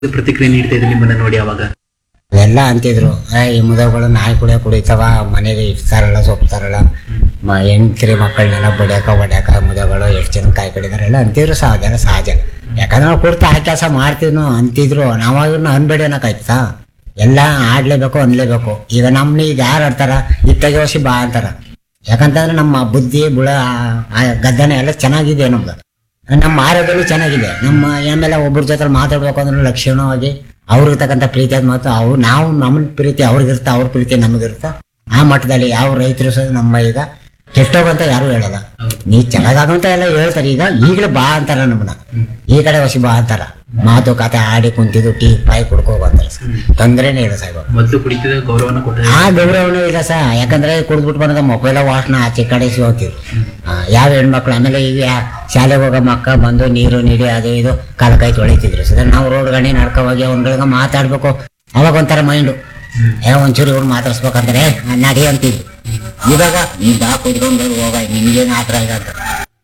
ಪ್ರತಿಕ್ರಿಯೆ ನೀಡ್ತಾ ಇದ್ರು ನಿಮ್ಮನ್ನ ನೋಡಿ ಅವಾಗ ಎಲ್ಲ ಅಂತಿದ್ರು "ಏ, ಈ ಮುದಗಳು ನಾಯಿ ಕುಡಿಯ ಕುಡಿತಾವ ಮನೆಗೆ ಇಡ್ತಾರಲ್ಲ ಸೊಪ್ತಾರಲ್ಲ ಮ ಹೆಣ್ತಿರಿ ಮಕ್ಕಳನ್ನೆಲ್ಲ ಬಡಿಯಾಕ ಹೊಡ್ಯಾಕ ಮುದಗಳು ಎಷ್ಟು ಜನ ಕಾಯಿ ಕಡಿದಾರೆ ಎಲ್ಲ ಅಂತಿದ್ರು ಸಹ ಅದೆಲ್ಲ ಸಹಜ ಯಾಕಂದ್ರೆ ನಾವು ಕೊಡ್ತಾ ಆ ಕೆಲಸ ಮಾಡ್ತೀವಿ ಅಂತಿದ್ರು ನಾವಾಗಿನ ಅನ್ಬೇಡಿ ಅನ್ನೋಕಾಯ್ತಾ ಎಲ್ಲ ಆಡ್ಲೇಬೇಕು ಅನ್ಲೇಬೇಕು ಈಗ ನಮ್ಮನ್ನ ಈಗ ಯಾರು ಆಡ್ತಾರ ಇತ್ತಾಗೆ ವರ್ಷ ಬಾ ಅಂತಾರ ಯಾಕಂತಂದ್ರೆ ನಮ್ಮ ಬುದ್ಧಿ ಬುಳ ಆ- ಆ ಗದ್ದನೆ ಎಲ್ಲ ಚೆನ್ನಾಗಿದೆ ನಮ್ದು ನಮ್ಮ ಆರೋಗ್ಯನೂ ಚೆನ್ನಾಗಿದೆ ನಮ್ಮ ಆಮೇಲೆ ಒಬ್ಬರ ಜೊತೆ ಮಾತಾಡ್ಬೇಕು ಅಂದ್ರೆ ಲಕ್ಷಣವಾಗಿ ಅವ್ರಿಗೆ ತಕ್ಕಂಥ ಪ್ರೀತಿ ಅದ್ ಮಾತು ಅವ್ರು ನಾವು ನಮ್ಮ ಪ್ರೀತಿ ಅವ್ರಿಗಿರ್ತ ಅವ್ರ ಪ್ರೀತಿ ನಮಗಿರ್ತ ಆ ಮಟ್ಟದಲ್ಲಿ ಯಾವ ರೈತರು ಸಹ ನಮ್ಮ ಈಗ ಕೆಟ್ಟೋಗಂತ ಯಾರು ಹೇಳಲ್ಲ ನೀ ಚೆನ್ನಾಗಂತ ಎಲ್ಲ ಹೇಳ್ತಾರೆ ಈಗ ಈಗಲೇ ಬಾ ಅಂತಾರ ನಮ್ಮನ್ನ ಈ ಕಡೆ ವಸಿ ಬಾ ಅಂತಾರ ಮಾತು ಕತೆ ಆಡಿ ಕುಂತಿದ್ದು ಟೀ ಪಾಯಿ ಕುಡ್ಕೋ ಅಂತಾರ ತೊಂದರೆನೇ ಇಲ್ಲ ಸಾಹೇಬ ಮೊದಲು ಕುಡಿತಿದ್ದ ಗೌರವನ ಕೊಟ್ಟಿದ್ದಾರೆ ಆ ಗೌರವನೂ ಇಲ್ಲ ಸಹ ಯಾಕಂದ್ರೆ ಕುಡಿದ್ಬಿಟ್ಟು ಬಂದ ಮೊಬೈಲ ವಾಸನ ಆಚೆ ಕಡೆ ಹೋಗ್ತಿದ್ರು ಯಾವ ಹೆಣ್ಮಕ್ಳು ಆಮೇಲೆ ಈಗ ಯಾ- ಶಾಲೆಗೆ ಹೋಗೋ ಮಕ್ಕ ಬಂದು ನೀರು ನೀಡಿ ಅದು ಇದು ಕಾಲ ಕೈ ತೊಳಿತಿದ್ರು ಸದ ನಾವು ರೋಡ್ ಗಣಿ ನಡ್ಕೊ ಹೋಗಿ ಅವ್ನ್ಗಳಿಗೆ ಮಾತಾಡ್ಬೇಕು ಅವಾಗ ಒಂಥರ ಮೈಂಡು ಏ ಒಂಚೂರು ಇವ್ರು ಮಾತಾಡ್ಸ್ಬೇಕಂದ್ರೆ "ಆ, ನಡಿ ಅಂತಿದ್ರು ಇವಾಗ ನೀ ಬಾ ಕುದ್ಕೊಂಡು ಹೋಗ ನಿಮ್ಗೇನು ಆತರ ಇಲ್ಲ ಅಂತ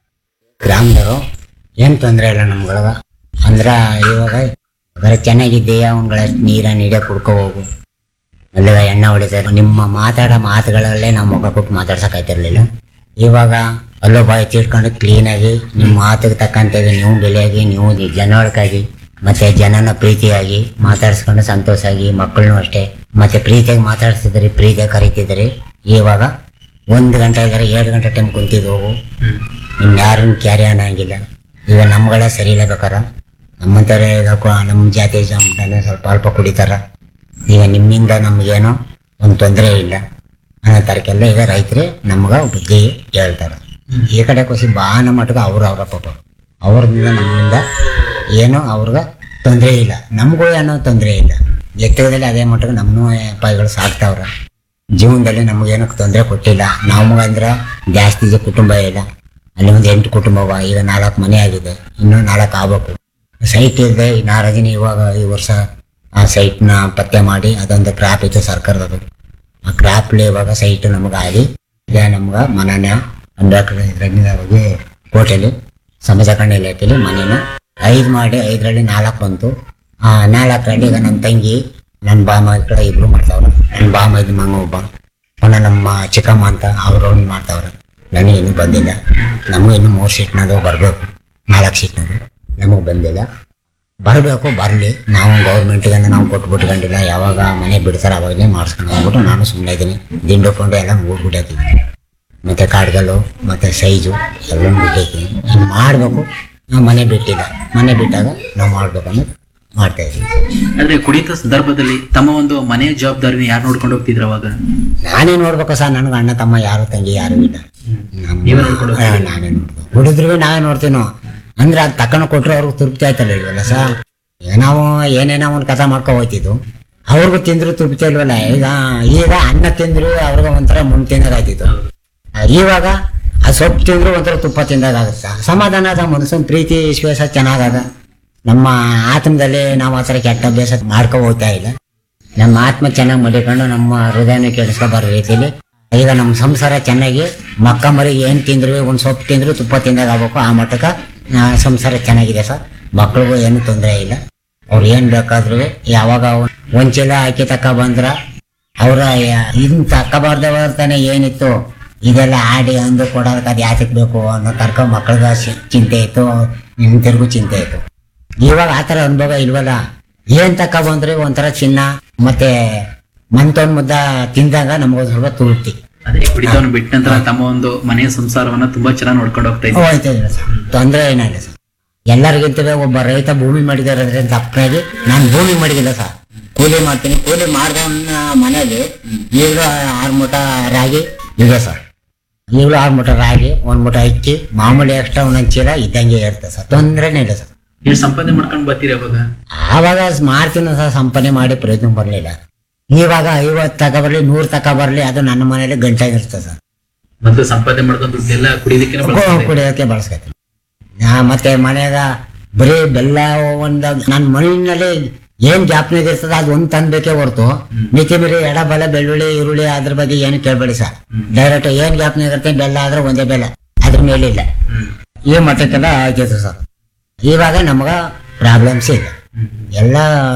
ಗ್ರಾಮದವರು ಏನ್ ತೊಂದರೆ ಇಲ್ಲ ನಮ್ಗೊಳಗ ಅಂದ್ರ ಇವಾಗ ಬರೀ ಚೆನ್ನಾಗಿದ್ದೀಯ ಅವ್ನ್ಗಳ ನೀರ ನೀಡೇ ಕುಡ್ಕೊ ಹೋಗು ಅಲ್ಲ ಎಣ್ಣೆ ಹೊಡಿತಾರೆ ನಿಮ್ಮ ಮಾತಾಡೋ ಮಾತುಗಳಲ್ಲೇ ನಾವು ಮುಖ ಕೊಟ್ಟು ಮಾತಾಡ್ಸಕ್ಕಾಯ್ತಿರ್ಲಿಲ್ಲ ಇವಾಗ ಅಲ್ಲೋ ಬಾಯಿ ತಿಳ್ಕೊಂಡು ಕ್ಲೀನಾಗಿ ನಿಮ್ಮ ಮಾತಿಗೆ ತಕ್ಕಂತೆ ನೀವು ಬೆಲೆಯಾಗಿ ನೀವು ಜನೊಳಕಾಗಿ ಮತ್ತೆ ಜನನ ಪ್ರೀತಿಯಾಗಿ ಮಾತಾಡ್ಸ್ಕೊಂಡು ಸಂತೋಷಾಗಿ ಮಕ್ಕಳನ್ನು ಅಷ್ಟೇ ಮತ್ತೆ ಪ್ರೀತಿಯಾಗಿ ಮಾತಾಡ್ತಿದ್ರಿ ಪ್ರೀತಿಯಾಗಿ ಕರಿತಿದ್ರಿ ಇವಾಗ ಒಂದು ಗಂಟೆ ಇದ್ದಾರೆ ಎರಡು ಗಂಟೆ ಟೈಮ್ ಕುಂತಿದ್ದು ಹೋಗು ನಿಮ್ ಯಾರನ್ನು ಕ್ಯಾರಿ ಅನ್ನಂಗಿಲ್ಲ ಈಗ ನಮ್ಗಳೇ ಸರಿ ಇಲ್ಲ ಬೇಕಾರ ನಮ್ಮಂತಾರೆ ಈಗ ಕ- ನಮ್ಮ ಜಾತಿ ಜನ ಸ್ವಲ್ಪ ಅಲ್ಪ ಕುಡಿತಾರ ಈಗ ನಿಮ್ಮಿಂದ ನಮ್ಗೇನೋ ಒಂದು ತೊಂದರೆ ಇಲ್ಲ ಅನ್ನೋ ತರಕ್ಕೆಲ್ಲ ಈಗ ರೈತರೇ ನಮ್ಗ ಬುದ್ಧಿ ಹೇಳ್ತಾರ ಈ ಕಡೆ ಖುಷಿ ಬಾನ ಮಟ್ಟಿಗೆ ಅವ್ರು ಅವ್ರ ಪಾಪ ಅವ್ರದಿಂದ ನಮ್ಮಿಂದ ಏನೋ ಅವ್ರಿಗೆ ತೊಂದರೆ ಇಲ್ಲ ನಮಗೂ ಏನೋ ತೊಂದರೆ ಇಲ್ಲ ಎತ್ತರದಲ್ಲಿ ಅದೇ ಮಟ್ಟಿಗೆ ನಮ್ಮನ್ನೂ ಪಾಯಿಗಳು ಸಾಕ್ತಾವ್ರ ಜೀವನದಲ್ಲಿ ನಮಗೇನೋ ತೊಂದರೆ ಕೊಟ್ಟಿಲ್ಲ ನಮಗಂದ್ರೆ ಜಾಸ್ತಿ ಜ- ಕುಟುಂಬ ಇಲ್ಲ ಅಲ್ಲಿ ಒಂದು ಎಂಟು ಕುಟುಂಬ ಅವ ಈಗ ನಾಲ್ಕು ಮನೆ ಆಗಿದೆ ಇನ್ನೂ ನಾಲ್ಕು ಆಗ್ಬೇಕು ಸೈಟ್ ಇದೆ ಈ ನಾರಾಜಿನಿ ಇವಾಗ ಈ ವರ್ಷ ಆ ಸೈಟ್ನ ಪತ್ತೆ ಮಾಡಿ ಅದೊಂದು ಕ್ರಾಪ್ ಇತ್ತು ಸರ್ಕಾರದದು ಆ ಕ್ರಾಪ್ಲಿ ಇವಾಗ ಸೈಟ್ ನಮಗಾಗಿ ಈಗ ನಮ್ಗೆ ಮನೆನ ಅಂಬೇಡ್ಕರ್ ಇದ್ರಾಗ ಹೋಗಿ ಕೋಟೆಲಿ ಸಮಾಜ ಕಣ್ಣ ಇಲಾಖೆಲಿ ಮನೇನ ಐದು ಮಾಡಿ ಐದರಲ್ಲಿ ನಾಲ್ಕು ಬಂತು ಆ ನಾಲ್ಕರಲ್ಲಿ ಈಗ ನನ್ನ ತಂಗಿ ನನ್ನ ಬಾಮ ಕಡೆ ಇಬ್ರು ಮಾಡ್ತಾವ್ರೆ ನನ್ನ ಬಾಮ ಇದು ಮಂಗ ಒಬ್ಬ ಪುನಃ ನಮ್ಮ ಚಿಕ್ಕಮ್ಮ ಅಂತ ಅವ್ರು ಒಂದು ಮಾಡ್ತಾವ್ರೆ ನನಗೆ ಇನ್ನೂ ಬಂದಿಲ್ಲ ನಮಗೂ ಇನ್ನು ಮೂರು ಸೀಟ್ನದು ಬರಬೇಕು ನಾಲ್ಕು ಸೀಟ್ನದು ನಮಗೆ ಬಂದಿಲ್ಲ ಬರಬೇಕು ಬರಲಿ ನಾವು ಗೌರ್ಮೆಂಟ್ಗೆ ನಾವು ಕೊಟ್ಬಿಟ್ಕೊಂಡಿಲ್ಲ ಯಾವಾಗ ಮನೆ ಬಿಡ್ತಾರೆ ಅವಾಗಲೇ ಮಾಡಿಸ್ಕೊಂಡು ಹೋಗ್ಬಿಟ್ಟು ನಾನು ಸುಮ್ಮನೆ ಇದ್ದೀನಿ ದಿಂಡು ಪಂಡು ಎಲ್ಲ ಹೋಗ್ಬಿಟ್ಟಿದ್ದೀನಿ ಮತ್ತೆ ಕಾಡ್ಗಲ್ಲು ಮತ್ತೆ ಸೈಜು ಎಲ್ಲ ಬಿಟ್ಟಿದ್ದೀನಿ ಇನ್ನು ಮಾಡಬೇಕು ನಾವು ಮನೆ ಬಿಟ್ಟಿಲ್ಲ ಮನೆ ಬಿಟ್ಟಾಗ ನಾವು ಮಾಡ್ಬೇಕು ಅನ್ನೋದು ಮಾಡ್ತಾ ಇದ್ದೀವಿ ಆದ್ರೆ ಕುಡಿತ ಸಂದರ್ಭದಲ್ಲಿ ತಮ್ಮ ಒಂದು ಮನೆಯ ಜವಾಬ್ದಾರಿನ ಯಾರು ನೋಡ್ಕೊಂಡು ಹೋಗ್ತಿದ್ರು ಅವಾಗ ನಾನೇ ನೋಡ್ಬೇಕು ಸರ್ ನನಗೆ ಅಣ್ಣ ತಮ್ಮ ಯಾರು ತಂಗಿ ಯಾರು ಇಲ್ಲ ನಮ್ಮ- ನೀವೇ ನೋಡ್ಕೊಂಡು ಹಾ, ನಾನೇ ನೋಡ್ಬೇಕು ಹುಡಿದ್ರು ನಾವೇ ನೋಡ್ತೀನೋ ಅಂದ್ರೆ ಅದು ತಕೊಂಡು ಕೊಟ್ರೆ ಅವ್ರಿಗೆ ತೃಪ್ತಿ ಆಯ್ತಲ್ಲ ಇಲ್ವಲ್ಲ ಸರ್ ಈಗ ನಾವು ಏನೇನೋ ಒಂದು ಕಥೆ ಮಾಡ್ಕೊ ಹೋಯ್ತಿದ್ದು ಅವ್ರಿಗೂ ತಿಂದ್ರು ತೃಪ್ತಿ ಇಲ್ವಲ್ಲ ಈಗ ಈಗ ಅನ್ನ ತಿಂದ್ರು ಅವ್ರಿಗೆ ಒಂಥರ ಮುನ್ ತಿನ್ನೋದಾಯ್ತಿತ್ತು ಇವಾಗ ಆ ಸೊಪ್ಪು ತಿಂದ್ರು ಒಂಥರ ತುಪ್ಪ ತಿಂದಾಗುತ್ತೆ ಸಮಾಧಾನ ಅದ ಮನಸ್ಸನ್ ಪ್ರೀತಿ ವಿಶ್ವಾಸ ಚೆನ್ನಾಗದ ನಮ್ಮ ಆತ್ಮದಲ್ಲಿ ನಾವು ಆ ಥರ ಕೆಟ್ಟ ಅಭ್ಯಾಸ ಮಾಡ್ಕೊ ಹೋಗ್ತಾ ಇಲ್ಲ ನಮ್ಮ ಆತ್ಮ ಚೆನ್ನಾಗಿ ಮಡಿಕೊಂಡು ನಮ್ಮ ಹೃದಯನ ಕೆಡಿಸ್ಕೊ ಬರೋ ರೀತಿಲಿ ಈಗ ನಮ್ಮ ಸಂಸಾರ ಚೆನ್ನಾಗಿ ಮಕ್ಕ ಮರಿಗೆ ಏನ್ ತಿಂದ್ರು ಒಂದ್ ಸೊಪ್ಪು ತಿಂದ್ರು ತುಪ್ಪ ತಿಂದಾಗ ಆಗ್ಬೇಕು ಆ ಮಟ್ಟಕ್ಕ ಆ, ಸಂಸಾರ ಚೆನ್ನಾಗಿದೆ ಸರ್ ಮಕ್ಳಿಗೂ ಏನು ತೊಂದರೆ ಇಲ್ಲ ಅವ್ರು ಏನ್ ಬೇಕಾದ್ರು ಯಾವಾಗ ಒಂದ್- ಒಂದ್ ಚೀಲ ಅಕ್ಕಿ ತಕ್ಕ ಬಂದ್ರ ಅವ್ರ ಯ- ಇದನ್ ತಕ್ಕಬಾರ್ದವ್ರ ತಾನೆ ಏನಿತ್ತು ಇದೆಲ್ಲ ಆಡಿ ಅಂದು ಕೊಡೋದಕ್ಕೆ ಅದು ಯಾತಕ್ ಬೇಕು ಅನ್ನೋ ತರ್ಕ ಮಕ್ಳಿಗೆ ಚಿಂತೆ ಇತ್ತು ನಿಂತಿರ್ಗೂ ಚಿಂತೆ ಇತ್ತು ಇವಾಗ ಆತರ ಅನುಭವ ಇಲ್ವಲ್ಲ ಏನ್ ತಕ ಬಂದ್ರೆ ಒಂಥರ ಚಿನ್ನ ಮತ್ತೆ ಮಂತೊಂದ್ ಮುದ್ದ ತಿಂದಾಗ ನಮಗೊಂದ್ ಸ್ವಲ್ಪ ತೃಪ್ತಿ ಅದೇ ಕುಡಿತವನ್ನು ಬಿಟ್ಟ ನಂತರ ತಮ್ಮ ಒಂದು ಮನೆಯ ಸಂಸಾರವನ್ನ ತುಂಬಾ ಚೆನ್ನಾಗಿ ನೋಡ್ಕೊಂಡು ಹೋಗ್ತಾ ಇದ್ರು ಹೋಯ್ತಾ ಇಲ್ಲ ಸರ್ ತೊಂದರೆ ಏನಿಲ್ಲ ಸರ್ ಎಲ್ಲರಿಗಿಂತವೇ ಒಬ್ಬ ರೈತ ಭೂಮಿ ಮಾಡಿದಾರೆ ತಪ್ಪಾಗಿ ನಾನು ಭೂಮಿ ಮಾಡಿದಿಲ್ಲ ಸರ್ ಕೂಲಿ ಮಾಡ್ತೀನಿ ಕೂಲಿ ಮಾಡ್ದವನ್ನ ಮನೇಲಿ ಈಗಲೂ ಆರು ಮೂಟ ರಾಗಿ ಇದೆ ಸರ್ ಈಗಲೂ ಆರು ಮೂಟ ರಾಗಿ ಒಂದ್ ಮೂಟ ಅಕ್ಕಿ ಮಾಮೂಲಿ ಎಕ್ಸ್ಟ್ರಾ ಒಂದೊಂದು ಚೀಲ ಇದ್ದಂಗೆ ಇರ್ತದೆ ಸರ್ ತೊಂದರೆನೇ ಇಲ್ಲ ಸರ್ ನೀವು ಸಂಪಾದನೆ ಮಾಡ್ಕೊಂಡು ಬರ್ತೀರಿ ಅವಾಗ ಆವಾಗ ಮಾಡ್ತೀನಿ ಸಹ ಸಂಪಾದನೆ ಮಾಡಿ ಪ್ರಯತ್ನ ಬರಲಿಲ್ಲ ಇವಾಗ ಐವತ್ತು ತಕ ಬರ್ಲಿ ನೂರು ತಕ ಬರ್ಲಿ ಅದು ನನ್ನ ಮನೇಲಿ ಗಂಟಾಗಿರ್ತದೆ ಸರ್ ಮೊದಲು ಸಂಪಾದನೆ ಮಾಡ್ಕೊಂಡು ದುಡ್ಡೆಲ್ಲ ಕುಡಿಯೋದಕ್ಕೆ ಕೊ- ಕುಡಿಯೋಕೆ ಬಳಸ್ಕೊತೀನಿ ನಾ ಮತ್ತೆ ಮನ್ಯಾಗ ಬರೀ ಬೆಲ್ಲ ಒಂದು ನನ್ನ ಮನೆಯಲ್ಲಿ ಏನ್ ಜ್ಞಾಪನ ಇರ್ತದೆ ಅದು ಒಂದ್ ತಂದ್ಬೇಕೇ ಹೊರ್ತು ಮಿತಿ ಮೀರಿ ಎಡ ಬಲ ಬೆಳ್ಳುಳ್ಳಿ ಈರುಳ್ಳಿ ಅದ್ರ ಬಗ್ಗೆ ಏನು ಕೇಳ್ಬೇಡಿ ಸರ್ ಡೈರೆಕ್ಟ್ ಏನ್ ಜ್ಞಾಪನ ಇರುತ್ತೆ ಬೆಲ್ಲ ಆದ್ರೆ ಒಂದೇ ಬೆಲ್ಲ ಅದ್ರ ಮೇಲಿಲ್ಲ ಹ್ಮ್ ಈ ಮಟ್ಟಕ್ಕೆಲ್ಲ ಆಯ್ತು ಸರ್ ಇವಾಗ ನಮಗ ಪ್ರಾಬ್ಲಮ್ಸ್ ಇಲ್ಲ ಎಲ್ಲ